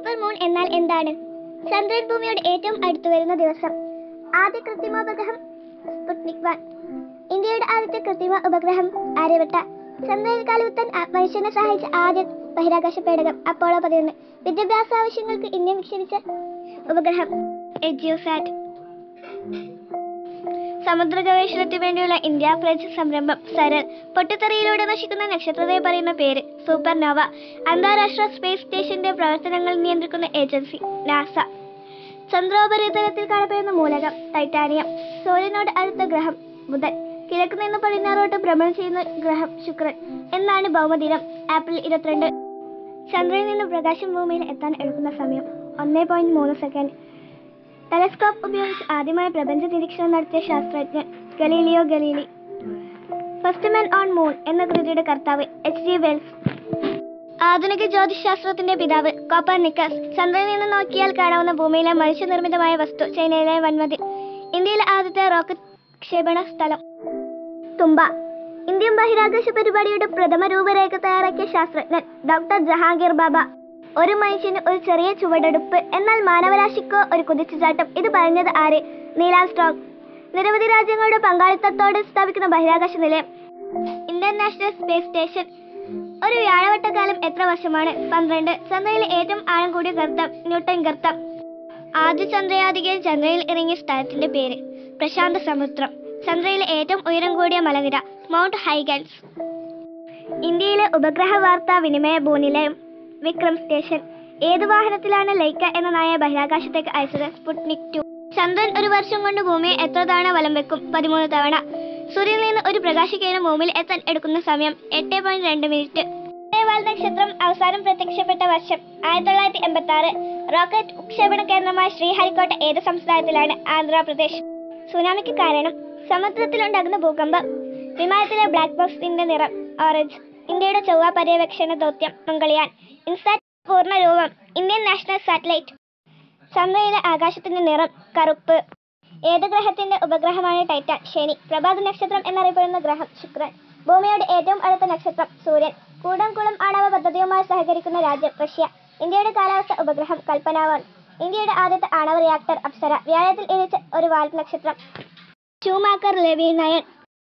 super moon എന്നാൽ എന്താണ് ചന്ദ്രൻ ഭൂമിയോട് ഏറ്റവും അടുത്തു വരുന്ന ദിവസം ആദ്യ കൃത്രിമോപഗ്രഹം സ്പുട്നിക് വൺ ഇന്ത്യയുടെ ആദ്യത്തെ കൃത്രിമ ഉപഗ്രഹം ആര്യഭട്ട ചന്ദ്രനിൽ കാലുകുത്താൻ ആ- മനുഷ്യനെ സഹായിച്ച ആദ്യ ബഹിരാകാശ പേടകം അപ്പോളോ പതിനൊന്ന് വിദ്യാഭ്യാസ ആവശ്യങ്ങൾക്ക് ഇന്ത്യ വിക്ഷേപിച്ച ഉപഗ്രഹം എജിയോസാറ്റ് സമുദ്ര ഗവേഷണത്തിന് വേണ്ടിയുള്ള ഇന്ത്യ ഫ്രഞ്ച് സംരംഭം സരൽ പൊട്ടിത്തെറിയിലൂടെ നശിക്കുന്ന നക്ഷത്രത്തെ പറയുന്ന പേര് സൂപ്പർനോവ അന്താരാഷ്ട്ര സ്പേസ് സ്റ്റേഷന്റെ പ്രവർത്തനങ്ങൾ നിയന്ത്രിക്കുന്ന ഏജൻസി നാസ ചന്ദ്രോപരിതലത്തിൽ കാണപ്പെടുന്ന മൂലകം ടൈറ്റാനിയം സൂര്യനോട് അടുത്ത ഗ്രഹം ബുധൻ കിഴക്ക് നിന്ന് പടിഞ്ഞാറോട്ട് ഭ്രമണം ചെയ്യുന്ന ഗ്രഹം ശുക്രൻ എന്നാണ് ഭൗമദിനം ഏപ്രിൽ ഇരുപത്തിരണ്ട് ചന്ദ്രനിൽ നിന്ന് പ്രകാശം ഭൂമിയിൽ എത്താൻ എടുക്കുന്ന സമയം ഒന്നേ പോയിന്റ് മൂന്ന് സെക്കൻഡ് ടെലസ്കോപ്പ് ഉപയോഗിച്ച് ആദ്യമായി പ്രപഞ്ച നിരീക്ഷണം നടത്തിയ ശാസ്ത്രജ്ഞൻ Galileo Galilei first man on moon എന്ന കൃതിയുടെ കർത്താവ് എച്ച് ജി വെൽസ് ആധുനിക ജ്യോതിശാസ്ത്രത്തിന്റെ പിതാവ് കോപ്പർനിക്കസ് ചന്ദ്രനിൽ നിന്ന് നോക്കിയാൽ കാണാവുന്ന ഭൂമിയിലെ മനുഷ്യനിർമ്മിതമായ വസ്തു ചൈനയിലെ വൻമതിൽ ഇന്ത്യയിലെ ആദ്യത്തെ റോക്കറ്റ് ക്ഷേപണ സ്ഥലം തുമ്പ ഇന്ത്യൻ ബഹിരാകാശ പരിപാടിയുടെ പ്രഥമ രൂപരേഖ തയ്യാറാക്കിയ ശാസ്ത്രജ്ഞൻ ഡോക്ടർ ജഹാംഗീർ ബാബ ഒരു മനുഷ്യന് ഒരു ചെറിയ ചുവടെടുപ്പ് എന്നാൽ മാനവരാശിക്കോ ഒരു കുതിച്ചുചാട്ടം ഇത് പറഞ്ഞത് ആര് നീലാം സ്ട്രോങ് നിരവധി രാജ്യങ്ങളുടെ പങ്കാളിത്തത്തോടെ സ്ഥാപിക്കുന്ന ബഹിരാകാശ നിലയം ഇന്റർനാഷണൽ സ്പേസ് സ്റ്റേഷൻ ഒരു വ്യാഴവട്ടക്കാലം എത്ര വർഷമാണ് പന്ത്രണ്ട് ചന്ദ്രയിലെ ഏറ്റവും ആഴം കൂടിയ ഗർത്തം ന്യൂട്ടൺ ഗർത്തം ആദ്യ ചന്ദ്രയാതികയിൽ ചന്ദ്രയിൽ ഇറങ്ങിയ സ്ഥലത്തിന്റെ പേര് പ്രശാന്ത സമുദ്രം ചന്ദ്രയിലെ ഏറ്റവും ഉയരം കൂടിയ മലനിര മൗണ്ട് ഹൈഗൻസ് ഇന്ത്യയിലെ ഉപഗ്രഹ വാർത്താ വിനിമയ ഭൂനിലയം വിക്രം സ്റ്റേഷൻ ഏത് വാഹനത്തിലാണ് ലൈക്ക എന്ന നായ ബഹിരാകാശത്തേക്ക് അയച്ചത് സ്പുട്നിക് ടു ചന്ദ്രൻ ഒരു വർഷം കൊണ്ട് ഭൂമിയെ എത്ര തവണ വലം വെക്കും പതിമൂന്ന് തവണ സൂര്യനിൽ നിന്ന് ഒരു പ്രകാശകിരണം ഭൂമിയിൽ എത്താൻ എടുക്കുന്ന സമയം എട്ട് പോയിന്റ് രണ്ട് മിനിറ്റ് വാൽ നക്ഷത്രം അവസാനം പ്രത്യക്ഷപ്പെട്ട വർഷം ആയിരത്തി തൊള്ളായിരത്തി എൺപത്തി ആറ് റോക്കറ്റ് വിക്ഷേപണ കേന്ദ്രമായ ശ്രീഹരിക്കോട്ട ഏത് സംസ്ഥാനത്തിലാണ് ആന്ധ്രാപ്രദേശ് സുനാമിക്ക് കാരണം സമുദ്രത്തിലുണ്ടാകുന്ന ഭൂകമ്പം വിമാനത്തിലെ ബ്ലാക്ക് ബോക്സിന്റെ നിറം ഓറഞ്ച് ഇന്ത്യയുടെ ചൊവ്വ പര്യവേക്ഷണ ദൗത്യം മംഗളിയാൻ ഇൻസാറ്റ് പൂർണ്ണ രൂപം ഇന്ത്യൻ നാഷണൽ സാറ്റലൈറ്റ് ചന്ദ്രയിലെ ആകാശത്തിന്റെ നിറം കറുപ്പ് ഏത് ഗ്രഹത്തിന്റെ ഉപഗ്രഹമാണ് ടൈറ്റാൻ ശനി പ്രഭാത നക്ഷത്രം എന്നറിയപ്പെടുന്ന ഗ്രഹം ശുക്രൻ ഭൂമിയോട് ഏറ്റവും അടുത്ത നക്ഷത്രം സൂര്യൻ കൂടംകുളം ആണവ പദ്ധതിയുമായി സഹകരിക്കുന്ന രാജ്യം റഷ്യ ഇന്ത്യയുടെ കാലാവസ്ഥ ഉപഗ്രഹം കൽപ്പന വൺ ഇന്ത്യയുടെ ആദ്യത്തെ ആണവ റിയാക്ടർ അപ്സര വ്യാഴത്തിൽ ഇരിച്ച ഒരു വാൽ നക്ഷത്രം ഷൂമാക്കർ ലെവി നയൻ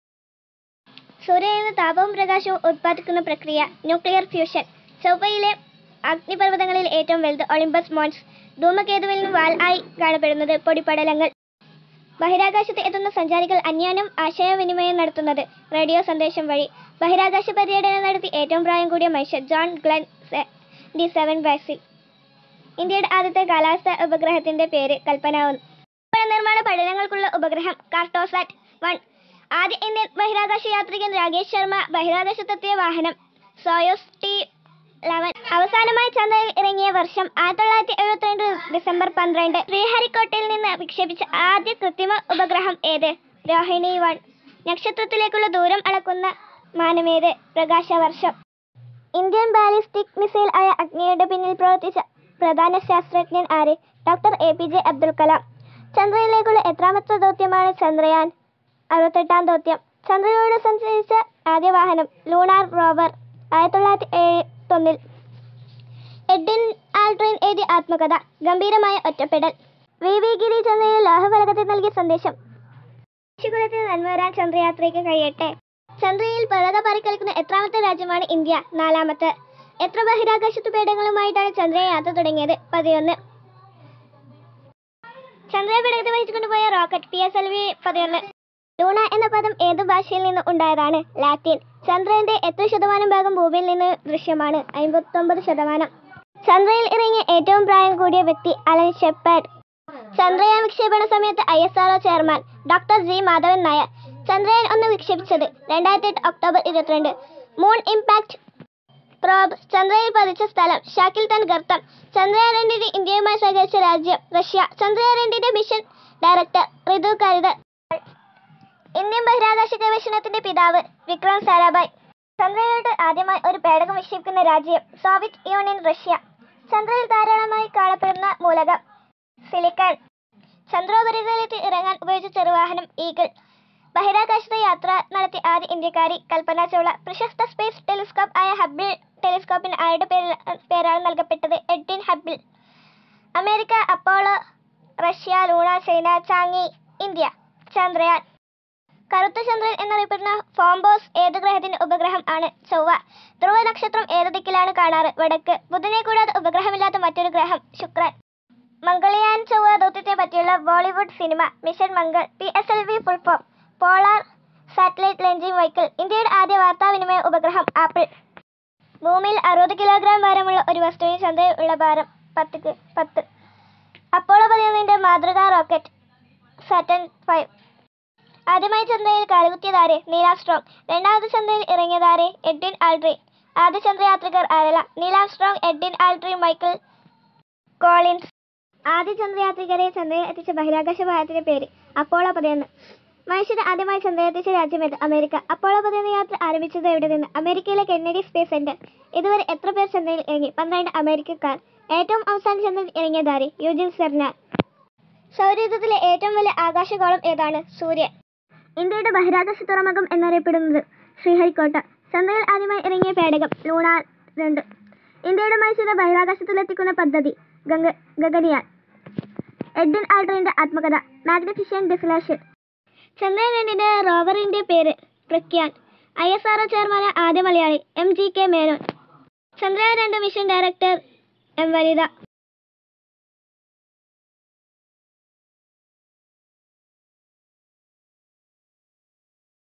സൂര്യനിൽ നിന്ന് താപവും പ്രകാശവും ഉത്പാദിക്കുന്ന പ്രക്രിയ ന്യൂക്ലിയർ ഫ്യൂഷൻ ചൊവ്വയിലെ അഗ്നിപർവ്വതങ്ങളിൽ ഏറ്റവും വലുത് ഒളിമ്പസ് മോൺസ് ധൂമകേതുവിൽ നിന്ന് വാൽ ആയി കാണപ്പെടുന്നത് പൊടിപടലങ്ങൾ ബഹിരാകാശത്ത് എത്തുന്ന സഞ്ചാരികൾ അന്യോന്യം ആശയവിനിമയം നടത്തുന്നത് റേഡിയോ സന്ദേശം വഴി ബഹിരാകാശ പര്യടനം നടത്തി ഏറ്റവും പ്രായം കൂടിയ മനുഷ്യൻ ജോൺ ഗ്ലെൻ ഡി സെവൻ വാക്സിൽ ഇന്ത്യയുടെ ആദ്യത്തെ കാലാവസ്ഥ ഉപഗ്രഹത്തിന്റെ പേര് കൽപ്പന ഒന്ന് ഉപഗ്രഹ നിർമ്മാണ പഠനങ്ങൾക്കുള്ള ഉപഗ്രഹം കാർട്ടോസാറ്റ് വൺ ആദ്യ ഇന്ത്യൻ ബഹിരാകാശ യാത്രികൻ രാകേഷ് ശർമ്മ ബഹിരാകാശത്തെത്തിയ വാഹനം സോയോസ് ടി ലെവൻ അവസാനമായി ചന്ദ്രനിൽ ഇറങ്ങിയ വർഷം ആയിരത്തി തൊള്ളായിരത്തി എഴുപത്തിരണ്ട് ഡിസംബർ പന്ത്രണ്ട് ശ്രീഹരിക്കോട്ടയിൽ നിന്ന് വിക്ഷേപിച്ച ആദ്യ കൃത്രിമ ഉപഗ്രഹം ഏത് രോഹിണി വൺ നക്ഷത്രത്തിലേക്കുള്ള ദൂരം അളക്കുന്ന മാനമേത് പ്രകാശവർഷം ഇന്ത്യൻ ബാലിസ്റ്റിക് മിസൈൽ ആയ അഗ്നിയുടെ പിന്നിൽ പ്രവർത്തിച്ച പ്രധാന ശാസ്ത്രജ്ഞൻ ആര് doctor A P J Abdul Kalam ചന്ദ്രനിലേക്കുള്ള എത്രാമത്തെ ദൗത്യമാണ് ചന്ദ്രയാൻ അറുപത്തെട്ടാം ദൗത്യം ചന്ദ്രനിലൂടെ സഞ്ചരിച്ച ആദ്യ വാഹനം ലൂണാർ റോവർ ആയിരത്തി തൊള്ളായിരത്തി എഴുപത്തൊന്നിൽ എഡിൻ ആൽഡ്രിൻ എഴുതിയ ആത്മകഥ ഗംഭീരമായ ഒറ്റപ്പെടൽ വി വി ഗിരി ചന്ദ്രയിൽ ലോഹഫലകത്തിൽ നൽകിയ സന്ദേശം മനുഷ്യകുലത്തിന് നന്മ വരാൻ ചന്ദ്രയാത്രയ്ക്ക് കഴിയട്ടെ ചന്ദ്രയിൽ പതാക പാറിക്കളിക്കുന്ന എത്രാമത്തെ രാജ്യമാണ് ഇന്ത്യ നാലാമത്തെ എത്ര ബഹിരാകാശത്തു പേടകങ്ങളുമായിട്ടാണ് ചന്ദ്രയാൻ യാത്ര തുടങ്ങിയത് പതിനൊന്ന് ചന്ദ്രയെ പേടകത്തെ വഹിച്ചുകൊണ്ടുപോയ rocket P S L V പതിനൊന്ന് ലൂണ എന്ന പദം ഏത് ഭാഷയിൽ നിന്ന് ഉണ്ടായതാണ് ലാറ്റിൻ ചന്ദ്രന്റെ എത്ര ശതമാനം ഭാഗം ഭൂമിയിൽ നിന്ന് ദൃശ്യമാണ് അമ്പത്തൊമ്പത് ശതമാനം ചന്ദ്രയിൽ ഇറങ്ങിയ ഏറ്റവും പ്രായം കൂടിയ വ്യക്തി അലൻ ഷെപ്പാഡ് ചന്ദ്രയാൻ വിക്ഷേപണ സമയത്ത് I S R O chairman doctor G Madhavan Nair Chandrayaan ഒന്ന് വിക്ഷേപിച്ചത് രണ്ടായിരത്തി എട്ട് ഒക്ടോബർ ഇരുപത്തിരണ്ട് മൂൺ ഇമ്പാക്ട് പ്രോബ് ചന്ദ്രയിൽ പതിച്ച സ്ഥലം ഷാക്കിൽത്തൻ ഗർത്തം ചന്ദ്രയാൻ രണ്ടിന്റെ ഇന്ത്യയുമായി സഹകരിച്ച രാജ്യം റഷ്യ ചന്ദ്രയാൻ രണ്ടിന്റെ മിഷൻ ഡയറക്ടർ ഋതു കരുതൽ ഇന്ത്യൻ ബഹിരാകാശ ഗവേഷണത്തിന്റെ പിതാവ് വിക്രം സാരാഭായ് ചന്ദ്രയിലോട്ട് ആദ്യമായി ഒരു പേടകം വിക്ഷേപിക്കുന്ന രാജ്യം സോവിയറ്റ് യൂണിയൻ റഷ്യ ചന്ദ്രയിൽ ധാരാളമായി കാണപ്പെടുന്ന മൂലകം സിലിക്കൺ ചന്ദ്രോപരിതലത്തിൽ ഇറങ്ങാൻ ഉപയോഗിച്ച ചെറുവാഹനം ഈഗിൾ ബഹിരാകാശത്ത് യാത്ര നടത്തിയ ആദ്യ ഇന്ത്യക്കാരി കൽപ്പന ചൗള പ്രശസ്ത സ്പേസ് ടെലിസ്കോപ്പ് ആയ ഹബിൾ ടെലിസ്കോപ്പിന് ആരുടെ പേരിൽ പേരാണ് നൽകപ്പെട്ടത് Edwin Hubble America Apollo Russia Luna China Chang'e India Chandrayaan കറുത്ത ചന്ദ്രൻ എന്നറിയപ്പെടുന്ന ഫോംബോസ് ഏത് ഗ്രഹത്തിന്റെ ഉപഗ്രഹം ആണ് ചൊവ്വ ധ്രുവ നക്ഷത്രം ഏത് ദിക്കിലാണ് കാണാറ് വടക്ക് ബുധനെ കൂടാതെ ഉപഗ്രഹമില്ലാത്ത മറ്റൊരു ഗ്രഹം ശുക്രൻ മംഗളയാൻ ചൊവ്വ ദൗത്യത്തെ പറ്റിയുള്ള Bollywood cinema mission Mangal P S L V full form polar satellite launching vehicle ഇന്ത്യയുടെ ആദ്യ വാർത്താവിനിമയ ഉപഗ്രഹം ആപ്പിൾ ഭൂമിയിൽ അറുപത് കിലോഗ്രാം ഭാരമുള്ള ഒരു വസ്തുവിന് ചന്ദ്രയിൽ ഉള്ള ഭാരം പത്ത് പത്ത് അപ്പോളോ പതിനൊന്നിന്റെ മാതൃകാ റോക്കറ്റ് സാറ്റൻ ഫൈവ് ആദ്യമായി ചന്ദ്രയിൽ കാലുകുത്തിയതാര് നീലാംസ്ട്രോങ് രണ്ടാമത് ചന്ദ്രയിൽ ഇറങ്ങിയതാര് എഡ്വിൻ ആൾഡ്രി ആദ്യ ചന്ദ്രയാത്രികർ ആരല്ല Neil Armstrong Edwin Aldrin Michael Collins ആദ്യ ചന്ദ്രയാത്രികരെ ചന്ദ്രയിൽ എത്തിച്ച ബഹിരാകാശ വാഹനത്തിന്റെ പേര് അപ്പോളോ പതിനൊന്ന് മനുഷ്യന് ആദ്യമായി ചന്ദ്രയിൽ എത്തിച്ച രാജ്യമേത് അമേരിക്ക അപ്പോളോ പതിനൊന്ന് യാത്ര ആരംഭിച്ചത് എവിടെ നിന്ന് അമേരിക്കയിലെ കെന്നഡി സ്പേസ് സെന്റർ ഇതുവരെ എത്ര പേർ ചന്ദ്രയിൽ ഇറങ്ങി പന്ത്രണ്ട് അമേരിക്കക്കാർ ഏറ്റവും അവസാനം ചന്ദ്രയിൽ ഇറങ്ങിയതാര് യുജിൻ സെർനാൻ സൗരയൂഥത്തിലെ ഏറ്റവും വലിയ ആകാശഗോളം ഏതാണ് സൂര്യൻ ഇന്ത്യയുടെ ബഹിരാകാശ തുറമുഖം എന്നറിയപ്പെടുന്നത് ശ്രീഹരിക്കോട്ട ചന്ദ്രയിൽ ആദ്യമായി ഇറങ്ങിയ പേടകം ലൂണ രണ്ട് ഇന്ത്യയുടെ മനുഷ്യരെ ബഹിരാകാശത്തിലെത്തിക്കുന്ന പദ്ധതി ഗംഗ ഗഗനിയാൻ എഡ്വിൻ ആൾഡ്രിന്റെ ആത്മകഥ മാഗ്നിഫിഷ്യൻ ഡിസ്ലേഷൻ ചന്ദ്രൻ രണ്ടിന്റെ റോവറിന്റെ പേര് Pragyan I S R chairman ആദ്യ Malayali M G K Menon Chandrayaan രണ്ട് മിഷൻ ഡയറക്ടർ എം വനിത